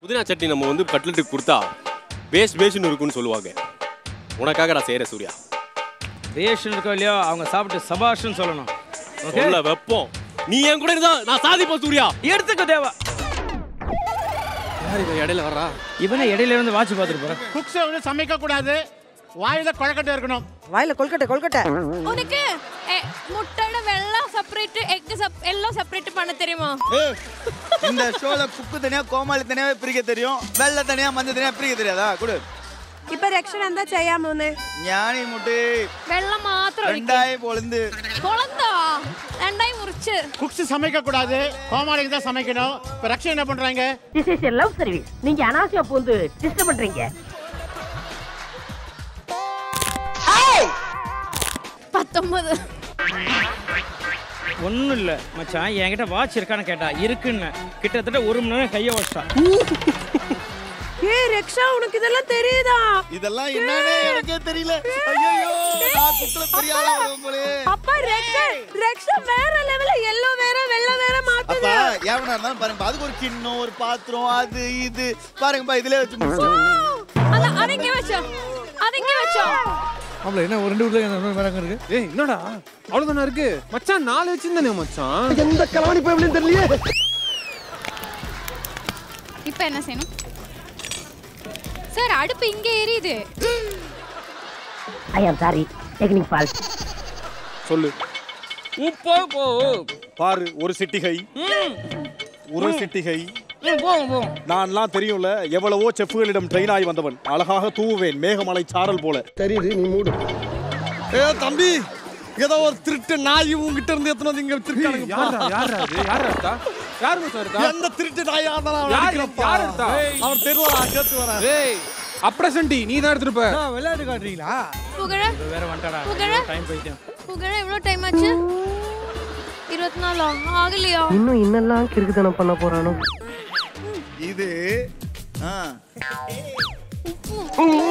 புதினா சட்னி நம்ம வந்து கட்லெட்டுக்கு கொடுத்தா பேஸ் பேஸ்னு இருக்குன்னு சொல்லுவாங்க உனக்காக நான் செய்கிறேன் சூர்யா ரேஷன் இருக்கோ இல்லையோ அவங்க சாப்பிட்டு சபாஷ்னு சொல்லணும் ஓகே சொல்ல வைப்போம் நீ என் கூட இருந்தா நான் சாதிப்பேன் சூர்யா எடுத்துக்கோ தேவா யார் இவன் இடையில வர்றா இவனை இடையில இருந்து வாட்ச் பார்த்துட்டு போறேன் குக்ஸை வந்து சமைக்க கூடாது வாயில குழக்கட்டை இருக்கணும் வாயில கொல்கட்டை கொல்கட்டை உனக்கு எ, முட்டையோட வெள்ளம் செப்பரேட் எக் எல்லாம் செப்பரேட் பண்ண தெரியுமா ஏய், இந்த ஷோல குக்கு தனியா கோமாளி தனியாவே பிரிக்க தெரியும் வெள்ளை தனியா மஞ்சள் தனியா பிரிக்க தெரியாதா குடு ഇപ്പൊ രക്ഷണ എന്താ ചെയ്യാൻ പോകുന്നേ ஞானி முட்டு வெள்ளம் மாத்திரம் ஒழிக்க. ரெண்டாய் பொழுந்து குழந்தா ரெண்டாயும் முறிச்சு குக்ஸ் சமைக்க கூடாது கோமாளிக்கு தான் சமைக்கணும் இப்ப ரக்ஷா என்ன பண்றாங்க திஸ் இஸ் லவ் சர்வீஸ் நீங்க அனாவசியா பூந்து டிஸ்டர்ப் பண்றீங்க பத்தொன்பது ஒன்றும் இல்லை மச்சான் என்கிட்ட வாட்ச் இருக்கான்னு கேட்டா இருக்குன்னு கிட்டத்தட்ட ஒரு மணி நேரம் கையை வச்சிட்டான் ஏ ரக்ஷா உனக்கு இதெல்லாம் தெரியுதா இதெல்லாம் என்னன்னு எனக்கே தெரியல ஐயோ நான் குக்குல பெரிய ஆளா வருவேன் போலே அப்பா ரக்ஷா ரக்ஷா வேற லெவல்ல எல்லோ வேற வெள்ளை வேற மாத்துது அப்பா ஏவனா இருந்தாலும் பாருங்க அதுக்கு ஒரு கிண்ணம் ஒரு பாத்திரம் அது இது பாருங்கப்பா இதுலயே வச்சு முடிச்சிட்டோம். அத அதங்க வச்சோம் அதங்க வச்சோம் அவள என்ன ஒரு ரெண்டு வீட்டுல வேறாங்க இருக்கு ஏய் என்னடா அவ்வளவுதானே இருக்கு மச்சான் நாலு வச்சிருந்தானே மச்சான் எந்த கலவாணி போய் எப்படின்னு தெரியலையே இப்போ என்ன செய்யணும் சார் அடுப்பு இங்கே எரியுது ஐ ஆம் சாரி டெக்னிக் ஃபால்ட் சொல்லு உப்போ போ பாரு ஒரு சிட்டிகை ஒரு சிட்டிகை ம், போவோம் போவோம் நான்லாம் தெரியும்ல எவ்வளவோ செஃப்களிடம் ட்ரெயின் ஆகி வந்தவன் அழகாக தூவுவேன் மேகமலை சாரல் போல தெரியுது நீ மூடு ஏ தம்பி ஏதோ ஒரு திருட்டு நாய் உங்ககிட்ட இருந்து எத்தனை வந்து இங்க வச்சிருக்கானுங்க யாரா யாரா அது யாரா இருக்கா யார் மச்சான் இருக்கா எந்த திருட்டு நாயா இருந்தாலும் அவன் யார் அடிக்கிறப்பா. யார் இருக்கா அவன் தெருவா கேட்டு வரேன் ஏய் அப்ரசன்டி நீ தான் எடுத்துருப்ப விளையாட்டு காட்டுறீங்களா புகழ வேற வந்துட்டாடா புகழ டைம் போயிட்டேன் புகழ எவ்வளோ டைம் ஆச்சு இருபத்தி நாலா ஆகலையா இன்னும் இன்னெல்லாம் கிறுக்குத்தனம் பண்ண போறானோ இது ஆ. உப்பு